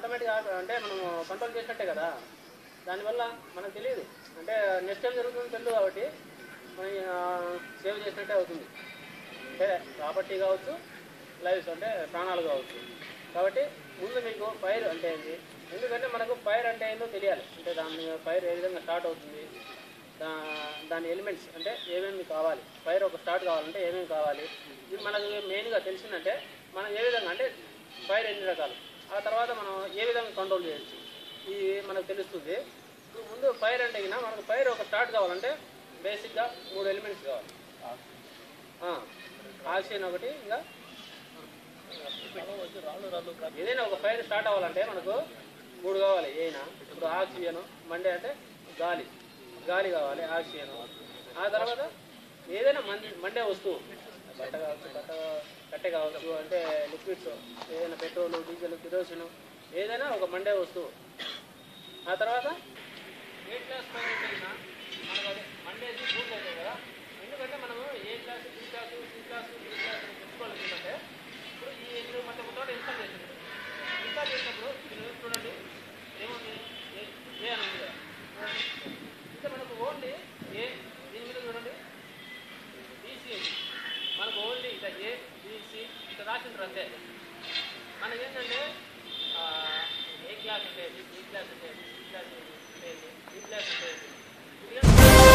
ఆటోమేటిక్గా అంటే మనం కంట్రోల్ చేసినట్టే కదా దానివల్ల మనకు తెలియదు అంటే నెక్స్ట్ టైం జరుగుతుంది తెలియదు కాబట్టి మనం సేవ్ చేసినట్టే అవుతుంది అంటే ప్రాపర్టీ కావచ్చు లైఫ్స్ అంటే ప్రాణాలు కావచ్చు కాబట్టి ముందు మీకు ఫైర్ అంటే ఏంటి ఎందుకంటే మనకు ఫైర్ అంటే ఏందో తెలియాలి అంటే దాని ఫైర్ ఏ విధంగా స్టార్ట్ అవుతుంది దా దాని ఎలిమెంట్స్ అంటే ఏమేమి కావాలి ఫైర్ ఒక స్టార్ట్ కావాలంటే ఏమేమి కావాలి ఇది మనకు మెయిన్గా తెలిసిందంటే మనం ఏ విధంగా అంటే ఫైర్ ఎన్ని రకాలు ఆ తర్వాత మనం ఏ విధంగా కంట్రోల్ చేయొచ్చు ఇది మనకు తెలుస్తుంది ఇప్పుడు ముందు ఫైర్ అంటే గిన మనకు ఫైర్ ఒక స్టార్ట్ కావాలంటే బేసిక్గా మూడు ఎలిమెంట్స్ కావాలి ఆ, ఆక్సిజన్ ఒకటి ఇంకా ఏదైనా ఒక ఫైర్ స్టార్ట్ అవ్వాలంటే మనకు మూడు కావాలి ఏదైనా ఇప్పుడు ఆక్సిజన్ మండే అంటే గాలి గాలి కావాలి ఆక్సిజన్ ఆ తర్వాత ఏదైనా మంది మండే వస్తువు బట్ట కావచ్చు బట్ట కట్టె కావచ్చు అంటే లిక్విడ్స్ ఏదైనా పెట్రోల్ డీజిల్ కిరోసిన్ ఏదైనా ఒక మండే వస్తువు ఆ తర్వాత ఏ క్లాస్ ఫైర్ అంటే గిన మనకు అది మండేది పూర్తి అవుతుంది కదా ఎందుకంటే మనము A class B class C class D class తెలుసుకోవాలి ఎందుకంటే ఇప్పుడు ఈ మీరు మళ్ళీ ఒక చోట ఇన్స్టాల్ చేసింది ఇన్స్టాల్ చేసినప్పుడు మీరు చూడండి ఏముంది ఏ ఏ అని ఉంది కదా చూడండి. అంటే మనకు ఓన్లీ ఏ దీని మీద చూడండి బీసీ మనకు ఓన్లీ ఇట్లా ఏ బీసీ ఇట్లా రాసింటారు అంతే మనకి ఏంటంటే ఆ, ఏ క్లాస్ ఉండేది బి క్లాస్ ఉండేది సి క్లాస్ ఉండేది ఈ క్లాస్ ఉండేది ఇది